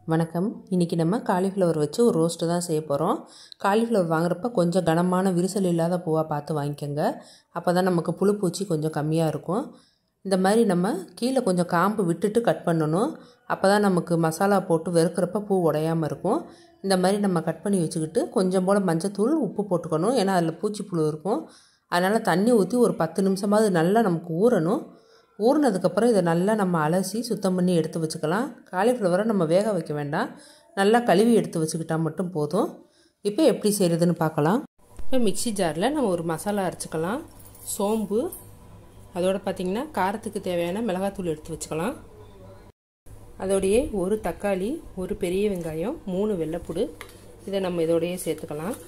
வணக்கம் இன்றைக்கி நம்ம காலிஃப்ளவர் வச்சு ஒரு ரோஸ்ட்டு தான் செய்ய போகிறோம் காலிஃப்ளவர் வாங்குறப்ப கொஞ்சம் கனமான விரிசல் இல்லாத பூவாக பார்த்து வாங்கிக்கோங்க அப்போ தான் நமக்கு புழு பூச்சி கொஞ்சம் கம்மியாக இருக்கும் இந்த மாதிரி நம்ம கீழே கொஞ்சம் காம்பு விட்டுட்டு கட் பண்ணணும் அப்போ தான் நமக்கு மசாலா போட்டு வெறுக்கிறப்ப பூ உடையாமல் இருக்கும் இந்த மாதிரி நம்ம கட் பண்ணி வச்சுக்கிட்டு கொஞ்சம் போல் மஞ்சத்தூள் உப்பு போட்டுக்கணும் ஏன்னா அதில் பூச்சி புழு இருக்கும் அதனால் தண்ணி ஊற்றி ஒரு பத்து நிமிஷமாவது நல்லா நமக்கு ஊறணும் ஊறினதுக்கப்புறம் இதை நல்லா நம்ம அலசி சுத்தம் பண்ணி எடுத்து வச்சுக்கலாம் காலிஃப்ளவரை நம்ம வேக வைக்க வேண்டாம் நல்லா கழுவி எடுத்து வச்சுக்கிட்டால் மட்டும் போதும் இப்போ எப்படி செய்கிறதுன்னு பார்க்கலாம் இப்போ மிக்சி ஜாரில் நம்ம ஒரு மசாலா அரைச்சிக்கலாம் சோம்பு அதோடு பார்த்திங்கன்னா காரத்துக்கு தேவையான மிளகாத்தூள் எடுத்து வச்சுக்கலாம் அதோடையே ஒரு தக்காளி ஒரு பெரிய வெங்காயம் மூணு வெள்ளைப்புடு இதை நம்ம இதோடையே சேர்த்துக்கலாம்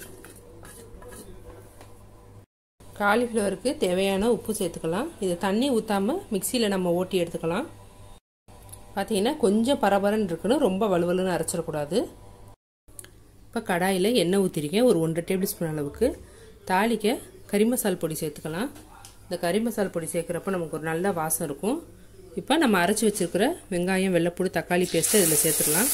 காலிஃப்ளவருக்கு தேவையான உப்பு சேர்த்துக்கலாம் இது தண்ணி ஊற்றாமல் மிக்சியில் நம்ம ஓட்டி எடுத்துக்கலாம் பார்த்தீங்கன்னா கொஞ்சம் பரபரன்னு இருக்கணும் ரொம்ப வலுவலுன்னு அரைச்சிடக்கூடாது இப்போ கடாயில் எண்ணெய் ஊற்றிருக்கேன் ஒரு ஒன்றரை டேபிள் ஸ்பூன் அளவுக்கு தாளிக்க கறி மசால் பொடி சேர்த்துக்கலாம் இந்த கறி மசால் பொடி சேர்க்குறப்ப நமக்கு ஒரு நல்ல வாசம் இருக்கும் இப்போ நம்ம அரைச்சி வச்சுருக்கிற வெங்காயம் வெள்ளைப்பூடு தக்காளி பேஸ்ட்டு இதில் சேர்த்துக்கலாம்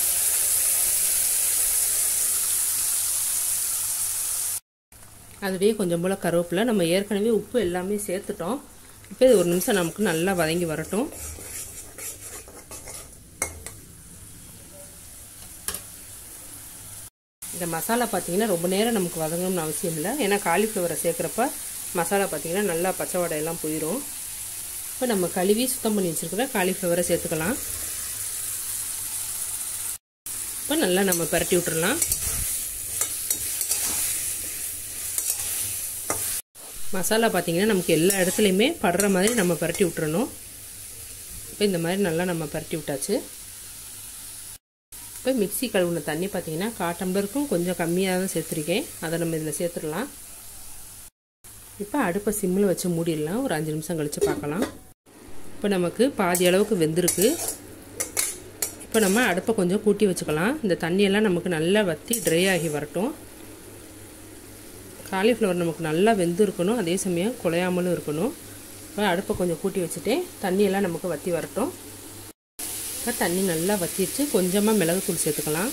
அதுவே கொஞ்சம் போல் கருவேப்பிலை நம்ம ஏற்கனவே உப்பு எல்லாமே சேர்த்துட்டோம் இப்போ இது ஒரு நிமிஷம் நமக்கு நல்லா வதங்கி வரட்டும் இந்த மசாலா பார்த்தீங்கன்னா ரொம்ப நேரம் நமக்கு வதங்கணும்னு அவசியம் இல்லை ஏன்னா காலிஃப்ளவரை சேர்க்குறப்ப மசாலா பார்த்தீங்கன்னா நல்லா பச்சை வடையெல்லாம் போயிடும் இப்போ நம்ம கழுவி சுத்தம் பண்ணி வச்சுருக்கிற காலிஃப்ளவரை சேர்த்துக்கலாம் இப்போ நல்லா நம்ம பரட்டி விட்டுறலாம் மசாலா பார்த்திங்கன்னா நமக்கு எல்லா இடத்துலையுமே படுற மாதிரி நம்ம பரட்டி விட்டுறணும் இப்போ இந்த மாதிரி நல்லா நம்ம பரட்டி விட்டாச்சு இப்போ மிக்சி கழுவுன தண்ணி பார்த்திங்கன்னா கா டம்ளருக்கும் கொஞ்சம் கம்மியாக தான் சேர்த்துருக்கேன் அதை நம்ம இதில் சேர்த்துடலாம் இப்போ அடுப்பை சிம்மில் வச்சு மூடிடலாம் ஒரு அஞ்சு நிமிஷம் கழித்து பார்க்கலாம் இப்போ நமக்கு பாதி அளவுக்கு வெந்திருக்கு இப்போ நம்ம அடுப்பை கொஞ்சம் கூட்டி வச்சுக்கலாம் இந்த தண்ணியெல்லாம் நமக்கு நல்லா வற்றி ட்ரை ஆகி வரட்டும் காலிஃப்ளவர் நமக்கு நல்லா வெந்து இருக்கணும் அதே சமயம் குலையாமலும் இருக்கணும் இப்போ அடுப்பை கொஞ்சம் கூட்டி வச்சுட்டு தண்ணியெல்லாம் நமக்கு வற்றி வரட்டும் இப்போ தண்ணி நல்லா வற்றிடுச்சு கொஞ்சமாக மிளகுத்தூள் சேர்த்துக்கலாம்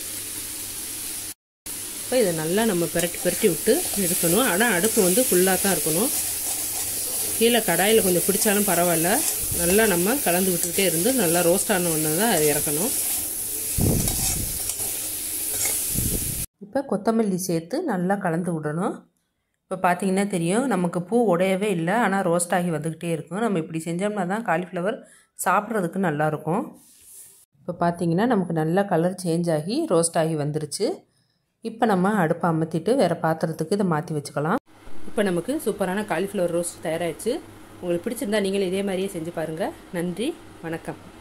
இப்போ இதை நல்லா நம்ம பிரட்டி பிரட்டி விட்டு எடுக்கணும் ஆனால் அடுப்பு வந்து ஃபுல்லாக தான் இருக்கணும் கீழே கடாயில் கொஞ்சம் பிடிச்சாலும் பரவாயில்ல நல்லா நம்ம கலந்து விட்டுக்கிட்டே இருந்து நல்லா ரோஸ்ட் ஆன ஒன்று தான் இறக்கணும் இப்போ கொத்தமல்லி சேர்த்து நல்லா கலந்து விடணும் இப்போ பார்த்தீங்கன்னா தெரியும் நமக்கு பூ உடையவே இல்லை ஆனால் ரோஸ்ட் ஆகி வந்துக்கிட்டே இருக்கும் நம்ம இப்படி செஞ்சோம்னா தான் காலிஃப்ளவர் சாப்பிட்றதுக்கு நல்லாயிருக்கும் இப்போ பார்த்தீங்கன்னா நமக்கு நல்லா கலர் சேஞ்ச் ஆகி ரோஸ்ட் ஆகி வந்துருச்சு இப்போ நம்ம அடுப்பை அமர்த்திட்டு வேறு பாத்திரத்துக்கு இதை மாற்றி வச்சுக்கலாம் இப்போ நமக்கு சூப்பரான காலிஃப்ளவர் ரோஸ்ட் தயாராகிடுச்சு உங்களுக்கு பிடிச்சிருந்தா நீங்களும் இதே மாதிரியே செஞ்சு பாருங்கள் நன்றி வணக்கம்